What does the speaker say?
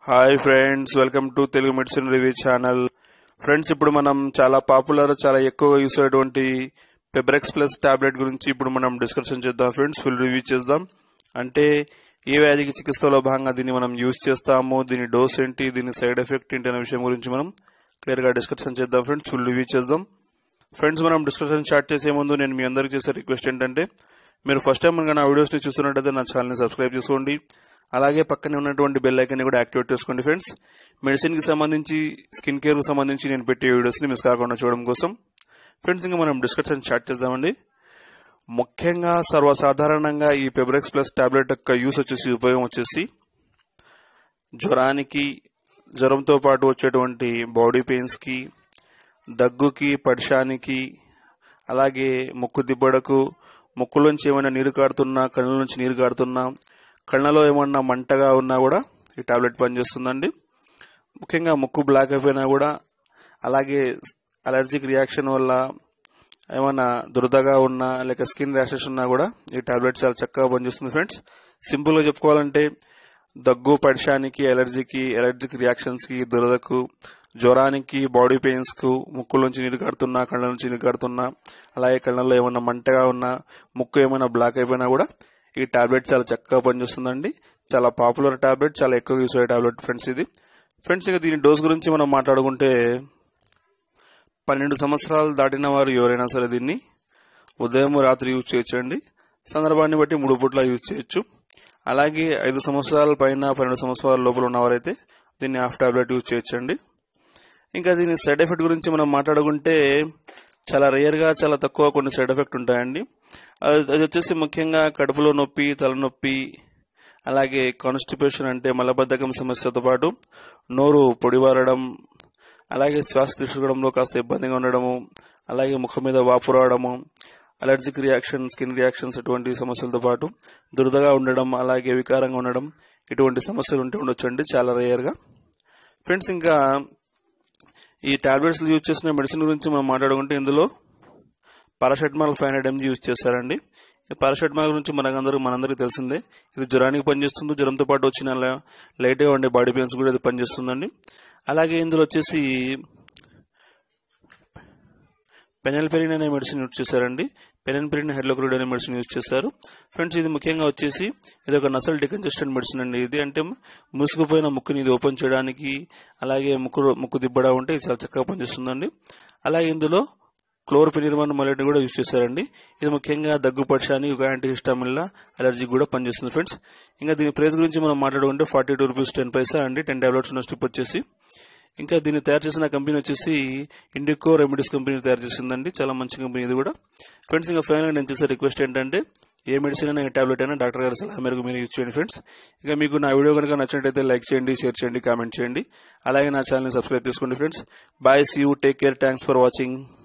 hi friends welcome to Telugu medicine review channel friends ఇప్పుడు మనం చాలా పాపులర్ చాలా ఎక్కువగా యూస్ అయ్యేటువంటి పెబ్రెక్స్ ప్లస్ టాబ్లెట్ గురించి ఇప్పుడు మనం డిస్కషన్ చేద్దాం ఫ్రెండ్స్ ఫుల్ రివ్యూ చేద్దాం అంటే ఏ వ్యాధికి చికిత్సలో భాగంగా దీన్ని మనం యూస్ చేస్తాము దీని డోస్ ఏంటి దీని సైడ్ ఎఫెక్ట్ ఏంటి అనే విషయం గురించి మనం క్లియర్ గా డిస్కషన్ చేద్దాం ఫ్రెండ్స్ ఫుల్ రివ్యూ చేద్దాం ఫ్రెండ్స్ మనం డిస్కషన్ స్టార్ట్ చేసే ముందు నేను మీ అందరికీ చేసే రిక్వెస్ట్ ఏంటంటే మీరు ఫస్ట్ టైం కనుక నా వీడియోస్ ని చూస్తున్నట్టయితే నా ఛానల్ ని సబ్స్క్రైబ్ చేసుకోండి అలాగే పక్కనే ఉన్నటువంటి బెల్ ఐకన్ ని కూడా యాక్టివేట్ చేసుకోండి ఫ్రెండ్స్ మెడిసిన్ కి సంబంధించి స్కిన్ కేర్ కి సంబంధించి నేను పెట్టే వీడియోస్ ని మిస్ కాకుండా చూడడం కోసం ఫ్రెండ్స్ ఇంకా మనం డిస్కషన్ స్టార్ట్ చేద్దామండి ముఖ్యంగా సర్వసాధారణంగా ఈ పెబ్రెక్స్ ప్లస్ టాబ్లెట్ యొక్క యూస్ వచ్చేసి ఉపయోగం వచ్చేసి జ్వరానికి జ్వరంతో పాటు వచ్చేటువంటి బాడీ పెయిన్స్ కి దగ్గుకి పడిషానికి అలాగే ముక్కు దిబ్బడకు ముక్కులోంచి ఏమైనా నీరు కారుతున్నా కళ్ళ నుంచి నీరు కారుతున్నా కళ్ళలో ఏమన్నా మంటగా ఉన్నా కూడా ఈ టాబ్లెట్ పనిచేస్తుందండి ముఖ్యంగా ముక్కు బ్లాక్ అయిపోయినా కూడా అలాగే అలర్జిక్ రియాక్షన్ వల్ల ఏమైనా దురదగా ఉన్నా లేక స్కిన్ ర్యాషెస్ ఉన్నా కూడా ఈ టాబ్లెట్ చాలా చక్కగా పనిచేస్తుంది ఫ్రెండ్స్ సింపుల్గా చెప్పుకోవాలంటే దగ్గు పడిషానికి ఎలర్జీకి ఎలర్జిక్ రియాక్షన్స్ కి దురదకు జ్వరానికి బాడీ పెయిన్స్ కు ముక్కులోంచి నీరు కడుతున్నా కళ్ళ నుంచి నీరు కడుతున్నా అలాగే కళ్ళల్లో ఏమైనా మంటగా ఉన్నా ముక్కు ఏమైనా బ్లాక్ అయిపోయినా కూడా ఈ టాబ్లెట్ చాలా చక్కగా పనిచేస్తుందండి చాలా పాపులర్ టాబ్లెట్ చాలా ఎక్కువ యూస్ అయ్యే టాబ్లెట్ ఫ్రెండ్స్ ఇది ఫ్రెండ్స్ ఇక దీని డోస్ గురించి మనం మాట్లాడుకుంటే పన్నెండు సంవత్సరాలు దాటిన వారు ఎవరైనా సరే దీన్ని ఉదయం రాత్రి యూజ్ చేయొచ్చండి సందర్భాన్ని బట్టి మూడు పూట్ల యూజ్ చేయొచ్చు అలాగే ఐదు సంవత్సరాల పైన పన్నెండు సంవత్సరాల లోపల ఉన్నవారైతే దీన్ని హాఫ్ టాబ్లెట్ యూజ్ చేయొచ్చండి ఇంకా దీని సైడ్ ఎఫెక్ట్ గురించి మనం మాట్లాడుకుంటే చాలా రేర్ గా చాలా తక్కువ కొన్ని సైడ్ ఎఫెక్ట్ ఉంటాయండి అది అది వచ్చేసి ముఖ్యంగా కడుపులో నొప్పి తలనొప్పి అలాగే కాన్స్టిపేషన్ అంటే మలబద్ధకం సమస్యతో పాటు నోరు పొడివారడం అలాగే శ్వాస తీసుకోవడంలో కాస్త ఇబ్బందిగా ఉండడము అలాగే ముఖం మీద వాపు రావడము అలర్జిక్ రియాక్షన్ స్కిన్ రియాక్షన్స్ ఇటువంటి సమస్యలతో పాటు దురదగా ఉండడం అలాగే వికారంగా ఉండడం ఇటువంటి సమస్యలు ఉంటే ఉండొచ్చండి చాలా రేయర్గా ఫ్రెండ్స్ ఇంకా ఈ టాబ్లెట్స్ యూజ్ చేసిన మెడిసిన్ గురించి మనం మాట్లాడుకుంటే ఇందులో paracetamol five hundred mg use చేశారండి ఈ పారాసెటమాల్ గురించి మనకందరూ మనందరికీ తెలిసిందే ఇది జ్వరానికి పనిచేస్తుంది జ్వరంతో పాటు వచ్చిన ల- లైట్గా ఉండే బాడీ పెయిన్స్ కూడా ఇది పనిచేస్తుందండి అలాగే ఇందులో వచ్చేసి పెనల్పెరిన్ అనే మెడిసిన్ యూజ్ చేశారండి పెనల్పెరిన్ హైడ్రోక్లోరైడ్ అనే మెడిసిన్ యూజ్ చేశారు ఫ్రెండ్స్ ఇది ముఖ్యంగా వచ్చేసి ఇది ఒక నసల్ డికంజెస్టెంట్ మెడిసిన్ అండి ఇది అంటే మూసుకుపోయిన ముక్కుని ఇది ఓపెన్ చేయడానికి అలాగే ముక్కు ముక్కు దిబ్బడా ఉంటే ఇది చాలా చక్కగా పనిచేస్తుందండి అలాగే ఇందులో క్లోర్పినిర్మన్ మలెట్ కూడా యూజ్ చేశారండి ఇది ముఖ్యంగా దగ్గు పక్షాన్ని ఒక యాంటీ హిస్టామిన్లా అలర్జీ కూడా పనిచేస్తుంది ఫ్రెండ్స్ ఇంకా దీని ప్రైస్ గురించి మనం మాట్లాడుకుంటే forty two rupees ten paisa అండి టెన్ టాబ్లెట్స్ ఉన్న స్ట్రిప్ వచ్చేసి ఇంకా దీన్ని తయారు చేసిన కంపెనీ వచ్చేసి ఇండికో రెమెడీస్ కంపెనీ తయారు చేసిందండి చాలా మంచి కంపెనీ ఇది కూడా ఫ్రెండ్స్ ఇంకా ఫైనల్ నేను చేసే రిక్వెస్ట్ ఏంటంటే ఏ మెడిసిన్ అయినా ఏ టాబ్లెట్ అయినా డాక్టర్ గారి సలహా మేరకు మీరు యూజ్ చేయండి ఫ్రెండ్స్ ఇక మీకు నా వీడియో కనుక నచ్చినట్టయితే లైక్ చేయండి షేర్ చేయండి కామెంట్ చేయండి అలాగే నా ఛానల్ని సబ్స్క్రైబ్ చేసుకోండి friends bye see you take care thanks for watching